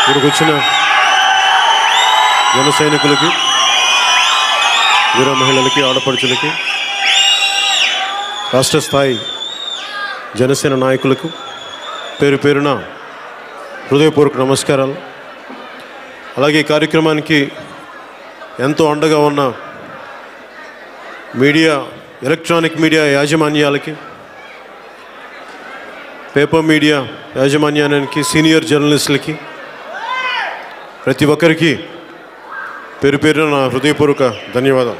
ఇక్కడికి వచ్చిన జన సైనికులకి వీర మహిళలకి ఆడపడుచులకి రాష్ట్ర స్థాయి జనసేన నాయకులకు పేరు పేరున హృదయపూర్వక నమస్కారాలు అలాగే ఈ కార్యక్రమానికి ఎంతో అండగా ఉన్న మీడియా ఎలక్ట్రానిక్ మీడియా యాజమాన్యాలకి పేపర్ మీడియా యాజమాన్యానికి సీనియర్ జర్నలిస్టులకి ప్రతి ఒక్కరికి పేరు పేరున నా హృదయపూర్వక ధన్యవాదాలు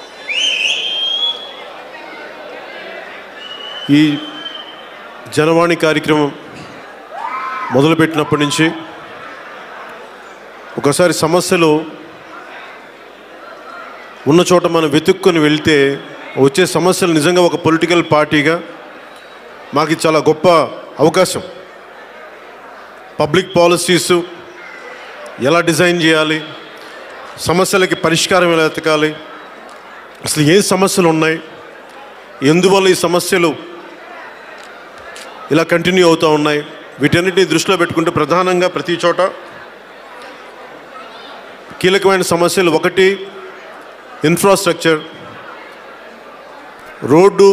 ఈ జనవాణి కార్యక్రమం మొదలుపెట్టినప్పటి నుంచి ఒకసారి సమస్యలు ఉన్న చోట మనం వెతుక్కొని వెళ్తే వచ్చే సమస్యలు నిజంగా ఒక పొలిటికల్ పార్టీగా మాకు ఇది చాలా గొప్ప అవకాశం పబ్లిక్ పాలసీస్ ఎలా డిజైన్ చేయాలి సమస్యలకి పరిష్కారం ఎలా ఎతకాలి అసలు ఏ సమస్యలు ఉన్నాయి ఎందువల్ల ఈ సమస్యలు ఇలా కంటిన్యూ అవుతూ ఉన్నాయి వీటన్నిటిని దృష్టిలో పెట్టుకుంటే ప్రధానంగా ప్రతి చోట కీలకమైన సమస్యలు ఒకటి ఇన్ఫ్రాస్ట్రక్చర్ రోడ్డు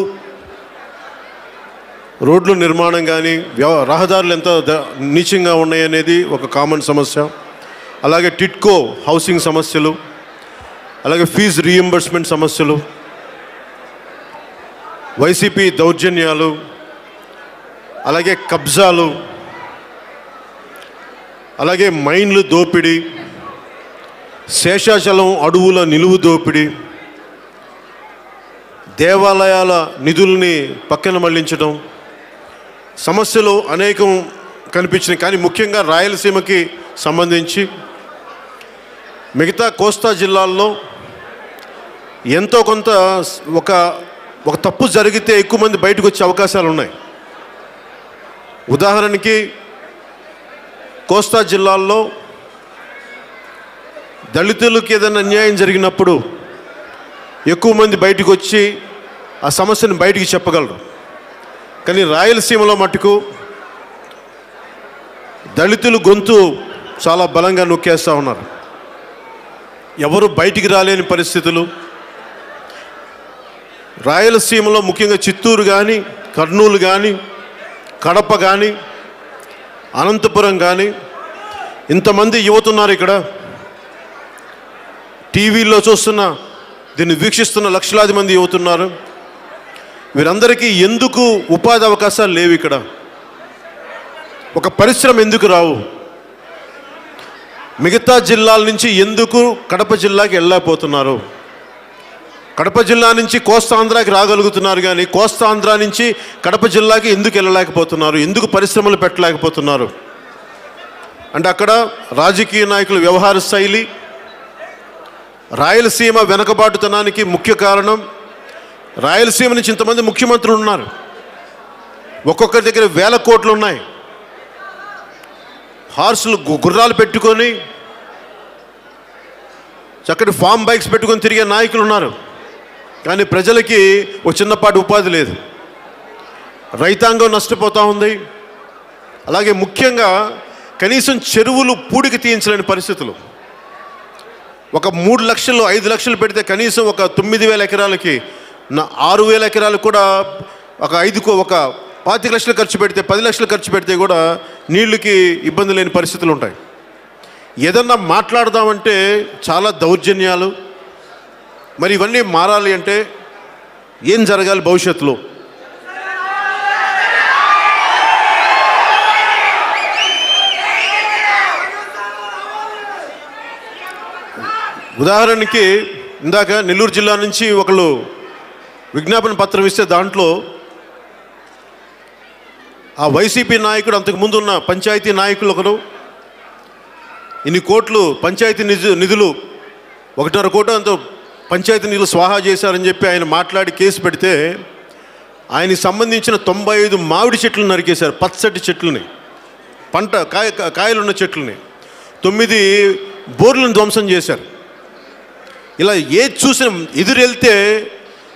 రోడ్లు నిర్మాణం కానీ వ్యవ రహదారులు ఎంత ద- నీచంగా ఉన్నాయనేది ఒక కామన్ సమస్య అలాగే టిట్కో హౌసింగ్ సమస్యలు అలాగే ఫీజు రీఎంబర్స్మెంట్ సమస్యలు వైసీపీ దౌర్జన్యాలు అలాగే కబ్జాలు అలాగే మైన్లు దోపిడీ శేషాచలం అడవుల నిలువు దోపిడీ దేవాలయాల నిధుల్ని పక్కన మళ్లించడం సమస్యలు అనేకం కనిపించినాయి కానీ ముఖ్యంగా రాయలసీమకి సంబంధించి మిగతా కోస్తా జిల్లాల్లో ఎంతో కొంత ఒక ఒక తప్పు జరిగితే ఎక్కువ మంది బయటకు వచ్చే అవకాశాలు ఉన్నాయి ఉదాహరణకి కోస్తా జిల్లాల్లో దళితులకు ఏదైనా అన్యాయం జరిగినప్పుడు ఎక్కువ మంది బయటకు వచ్చి ఆ సమస్యను బయటికి చెప్పగలరు కానీ రాయలసీమలో మటుకు దళితులు గొంతు చాలా బలంగా నొక్కేస్తూ ఉన్నారు ఎవరు బయటికి రాలేని పరిస్థితులు రాయలసీమలో ముఖ్యంగా చిత్తూరు కానీ కర్నూలు కానీ కడప కానీ అనంతపురం కానీ ఇంతమంది యువత ఉన్నారు ఇక్కడ టీవీల్లో చూస్తున్న దీన్ని వీక్షిస్తున్న లక్షలాది మంది యువత ఉన్నారు వీరందరికీ ఎందుకు ఉపాధి అవకాశాలు లేవు ఇక్కడ ఒక పరిశ్రమ ఎందుకు రావు మిగతా జిల్లాల నుంచి ఎందుకు కడప జిల్లాకి వెళ్ళలేకపోతున్నారు కడప జిల్లా నుంచి కోస్తాంధ్రాకి రాగలుగుతున్నారు కానీ కోస్తాంధ్ర నుంచి కడప జిల్లాకి ఎందుకు వెళ్ళలేకపోతున్నారు ఎందుకు పరిశ్రమలు పెట్టలేకపోతున్నారు అంటే అక్కడ రాజకీయ నాయకుల వ్యవహార శైలి రాయలసీమ వెనకబాటుతనానికి ముఖ్య కారణం రాయలసీమ నుంచి ఇంతమంది ముఖ్యమంత్రులు ఉన్నారు ఒక్కొక్కరి దగ్గర వేల కోట్లు ఉన్నాయి హార్సులు గు- గుర్రాలు పెట్టుకొని చక్కటి ఫామ్ బైక్స్ పెట్టుకొని తిరిగే నాయకులు ఉన్నారు కానీ ప్రజలకి ఒక చిన్నపాటి ఉపాధి లేదు రైతాంగం నష్టపోతూ ఉంది అలాగే ముఖ్యంగా కనీసం చెరువులు పూడికి తీయించలేని పరిస్థితులు ఒక మూడు లక్షలు ఐదు లక్షలు పెడితే కనీసం ఒక తొమ్మిది వేల ఎకరాలకి నా ఆరు వేల ఎకరాలు కూడా ఒక ఐదుకు ఒక పాతిక లక్షలు ఖర్చు పెడితే పది లక్షలు ఖర్చు పెడితే కూడా నీళ్ళకి ఇబ్బంది లేని పరిస్థితులు ఉంటాయి ఏదన్నా మాట్లాడదామంటే చాలా దౌర్జన్యాలు మరి ఇవన్నీ మారాలి అంటే ఏం జరగాలి భవిష్యత్తులో ఉదాహరణకి ఇందాక నెల్లూరు జిల్లా నుంచి ఒకళ్ళు విజ్ఞాపన పత్రం ఇస్తే దాంట్లో ఆ వైసీపీ నాయకుడు అంతకుముందు ఉన్న పంచాయతీ నాయకులు ఒకరు ఇన్ని కోట్లు పంచాయతీ నిధు నిధులు ఒకటిన్నర కోట్లు అంత పంచాయతీ నిధులు స్వాహా చేశారని చెప్పి ఆయన మాట్లాడి కేసు పెడితే ఆయనకి సంబంధించిన తొంభై ఐదు మామిడి చెట్లు నరికేశారు పచ్చటి చెట్లని పంట కాయ కాయలున్న చెట్లని తొమ్మిది బోర్లను ధ్వంసం చేశారు ఇలా ఏది చూసిన ఎదురెళ్తే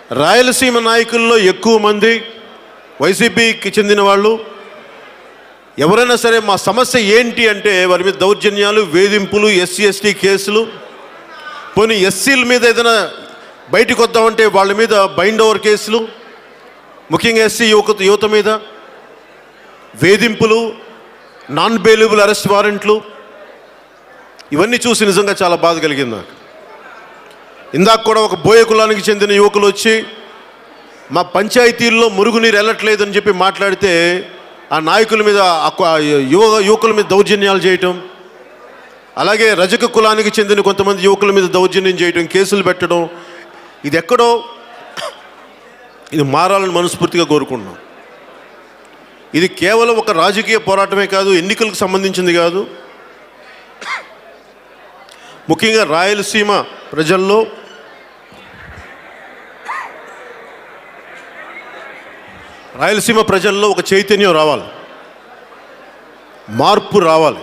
రాయలసీమ నాయకుల్లో ఎక్కువ మంది వైసీపీకి చెందిన వాళ్ళు ఎవరైనా సరే మా సమస్య ఏంటి అంటే వారి మీద దౌర్జన్యాలు వేధింపులు ఎస్సీ ఎస్టీ కేసులు పోనీ ఎస్సీల మీద ఏదైనా బయటికి వద్దామంటే వాళ్ళ మీద బైండ్ ఓవర్ కేసులు ముఖ్యంగా ఎస్సీ యువక యువత మీద వేధింపులు నాన్ బెయిలబుల్ అరెస్ట్ వారెంట్లు ఇవన్నీ చూసి నిజంగా చాలా బాధ కలిగింది నాకు ఇందాక కూడా ఒక బోయ కులానికి చెందిన యువకులు వచ్చి మా పంచాయతీల్లో మురుగునీరు వెళ్ళట్లేదని చెప్పి మాట్లాడితే ఆ నాయకుల మీద ఆ కు- ఆ యువ యువకుల మీద దౌర్జన్యాలు చేయటం అలాగే రజక కులానికి చెందిన కొంతమంది యువకుల మీద దౌర్జన్యం చేయటం కేసులు పెట్టడం ఇది ఎక్కడో ఇది మారాలని మనస్ఫూర్తిగా కోరుకుంటున్నాం ఇది కేవలం ఒక రాజకీయ పోరాటమే కాదు ఎన్నికలకు సంబంధించింది కాదు ముఖ్యంగా రాయలసీమ ప్రజల్లో రాయలసీమ ప్రజల్లో ఒక చైతన్యం రావాలి మార్పు రావాలి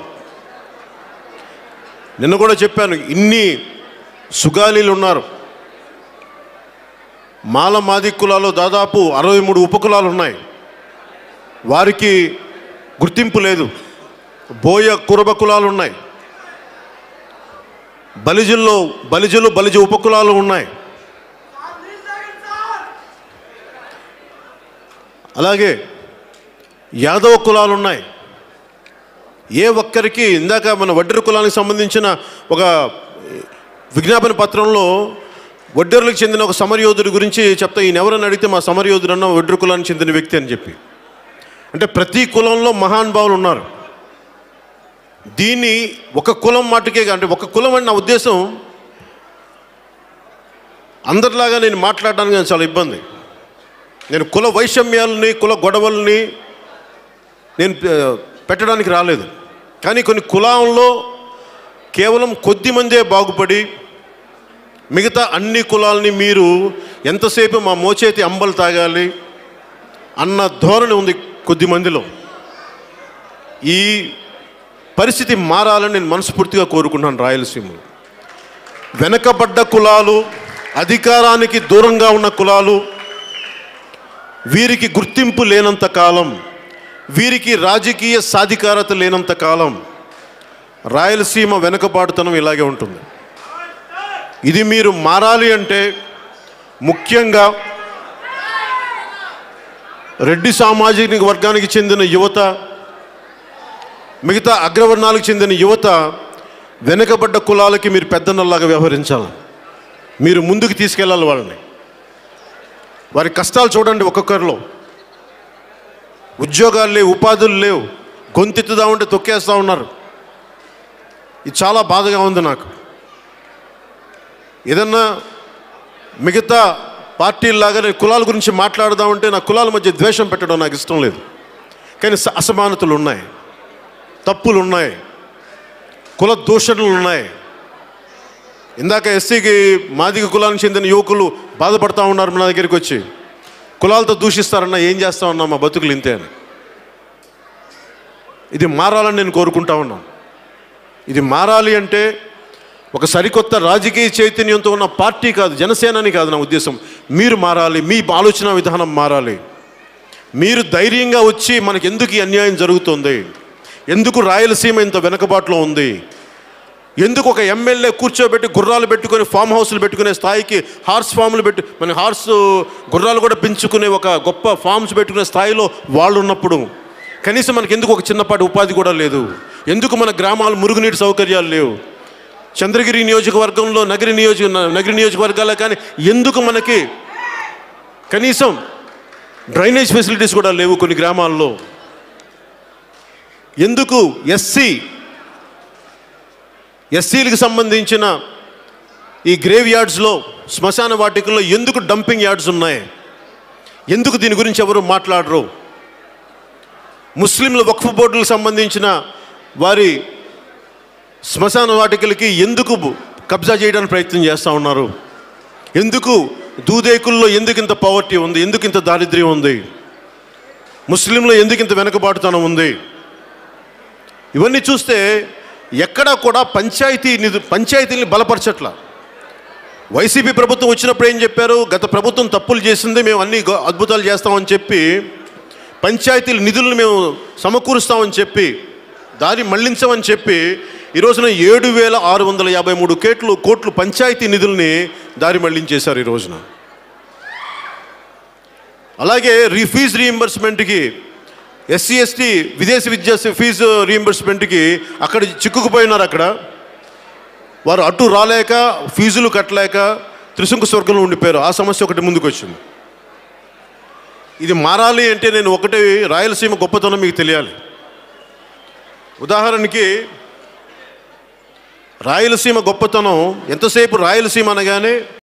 నిన్న కూడా చెప్పాను ఇన్ని సుగాలీలు ఉన్నారు మాల మాది కులాలు దాదాపు అరవై మూడు ఉపకులాలు ఉన్నాయి వారికి గుర్తింపు లేదు బోయ కురబ కులాలు ఉన్నాయి బలిజుల్లో బలిజులు బలిజ ఉపకులాలు ఉన్నాయి అలాగే యాదవ కులాలు ఉన్నాయి ఏ ఒక్కరికి ఇందాక మన వడ్డెర కులానికి సంబంధించిన ఒక విజ్ఞాపన పత్రంలో వడ్డెరులకు చెందిన ఒక సమరయోధుడి గురించి చెప్తా ఈయన ఎవరని అడిగితే మా సమరయోధుడు అన్న వడ్డెర కులానికి చెందిన వ్యక్తి అని చెప్పి అంటే ప్రతి కులంలో మహానుభావులు ఉన్నారు దీన్ని ఒక కులం మాటకే కా- అంటే ఒక కులం అని నా ఉద్దేశం అందరిలాగా నేను మాట్లాడడానికి నాకు చాలా ఇబ్బంది నేను కుల వైషమ్యాలని కుల గొడవల్ని నేను ఆ, పెట్టడానికి రాలేదు కానీ కొన్ని కులంలో కేవలం కొద్ది మందే బాగుపడి మిగతా అన్ని కులాలని మీరు ఎంతసేపు మా మోచేతి అంబలు తాగాలి అన్న ధోరణి ఉంది కొద్ది మందిలో ఈ పరిస్థితి మారాలని నేను మనస్ఫూర్తిగా కోరుకుంటున్నాను రాయలసీమలో వెనకబడ్డ కులాలు అధికారానికి దూరంగా ఉన్న కులాలు వీరికి గుర్తింపు లేనంత కాలం వీరికి రాజకీయ సాధికారత లేనంత కాలం రాయలసీమ వెనుకబాటుతనం ఇలాగే ఉంటుంది ఇది మీరు మారాలి అంటే ముఖ్యంగా రెడ్డి సామాజిక వర్గానికి చెందిన యువత మిగతా అగ్రవర్ణాలకు చెందిన యువత వెనుకబడ్డ కులాలకి మీరు పెద్దన్నల్లాగా వ్యవహరించాలి మీరు ముందుకు తీసుకెళ్ళాలి వాళ్ళని వారి కష్టాలు చూడండి ఒక్కొక్కరిలో ఉద్యోగాలు లేవు ఉపాధులు లేవు గొంతెత్తుదామంటే తొక్కేస్తూ ఉన్నారు ఇది చాలా బాధగా ఉంది నాకు ఏదన్నా మిగతా పార్టీల్లాగా నేను కులాల గురించి మాట్లాడదామంటే నా కులాల మధ్య ద్వేషం పెట్టడం నాకు ఇష్టం లేదు కానీ స- అసమానతలు ఉన్నాయి తప్పులు ఉన్నాయి కుల దూషణలు ఉన్నాయి ఇందాక ఎస్సీకి మాదిగ కులానికి చెందిన యువకులు బాధపడతా ఉన్నారు నా దగ్గరికి వచ్చి కులాలతో దూషిస్తారన్నా ఏం చేస్తా ఉన్నా మా బతుకులు ఇంతే అని ఇది మారాలని నేను కోరుకుంటా ఉన్నాను ఇది మారాలి అంటే ఒక సరికొత్త రాజకీయ చైతన్యంతో ఉన్న పార్టీ కాదు జనసేనని కాదు నా ఉద్దేశం మీరు మారాలి మీ ఆలోచన విధానం మారాలి మీరు ధైర్యంగా వచ్చి మనకి ఎందుకు ఈ అన్యాయం జరుగుతుంది ఎందుకు రాయలసీమ ఇంత వెనకబాటులో ఉంది ఎందుకు ఒక ఎమ్మెల్యే కూర్చోబెట్టి గుర్రాలు పెట్టుకొని ఫామ్ హౌస్లు పెట్టుకునే స్థాయికి హార్స్ ఫామ్లు పెట్టు మన హార్స్ గుర్రాలు కూడా పెంచుకునే ఒక గొప్ప ఫామ్స్ పెట్టుకునే స్థాయిలో వాళ్ళు ఉన్నప్పుడు కనీసం మనకి ఎందుకు ఒక చిన్నపాటి ఉపాధి కూడా లేదు ఎందుకు మన గ్రామాలు మురుగునీటి సౌకర్యాలు లేవు చంద్రగిరి నియోజకవర్గంలో నగరి నియోజక నగరి నియోజకవర్గాలే కానీ ఎందుకు మనకి కనీసం డ్రైనేజ్ ఫెసిలిటీస్ కూడా లేవు కొన్ని గ్రామాల్లో ఎందుకు ఎస్సీ ఎస్సీలకు సంబంధించిన ఈ గ్రేవ్ యార్డ్స్లో శ్మశాన వాటికల్లో ఎందుకు డంపింగ్ యార్డ్స్ ఉన్నాయి ఎందుకు దీని గురించి ఎవరు మాట్లాడరు ముస్లింల వక్ఫ్ బోర్డులకు సంబంధించిన వారి శ్మశాన వాటికలకి ఎందుకు కబ్జా చేయడానికి ప్రయత్నం చేస్తూ ఉన్నారు ఎందుకు దూదేకుల్లో ఎందుకు ఇంత పవర్టీ ఉంది ఎందుకు ఇంత దారిద్ర్యం ఉంది ముస్లింలో ఎందుకు ఇంత వెనకబాటుతనం ఉంది ఇవన్నీ చూస్తే ఎక్కడా కూడా పంచాయతీ నిధు పంచాయతీని బలపరచట్ల వైసీపీ ప్రభుత్వం వచ్చినప్పుడు ఏం చెప్పారు గత ప్రభుత్వం తప్పులు చేసింది మేము అన్ని గొ- అద్భుతాలు చేస్తామని చెప్పి పంచాయతీల నిధులను మేము సమకూరుస్తామని చెప్పి దారి మళ్లించమని చెప్పి ఈ రోజున ఏడు వేల ఆరు వందల యాభై మూడు కోట్లు కోట్లు పంచాయతీ నిధుల్ని దారి మళ్లించేశారు ఈ రోజున అలాగే రీ ఫీజు రీఎంబర్స్మెంట్కి ఎస్సీ ఎస్టీ విదేశీ విద్యా ఫీజు రీఎంబర్స్మెంట్కి అక్కడ చిక్కుకుపోయినారు అక్కడ వారు అటు రాలేక ఫీజులు కట్టలేక త్రిశంకు స్వర్గంలో ఉండిపోయారు ఆ సమస్య ఒకటి ముందుకు వచ్చింది ఇది మారాలి అంటే నేను ఒకటి రాయలసీమ గొప్పతనం మీకు తెలియాలి ఉదాహరణకి రాయలసీమ గొప్పతనం ఎంతసేపు రాయలసీమ అనగానే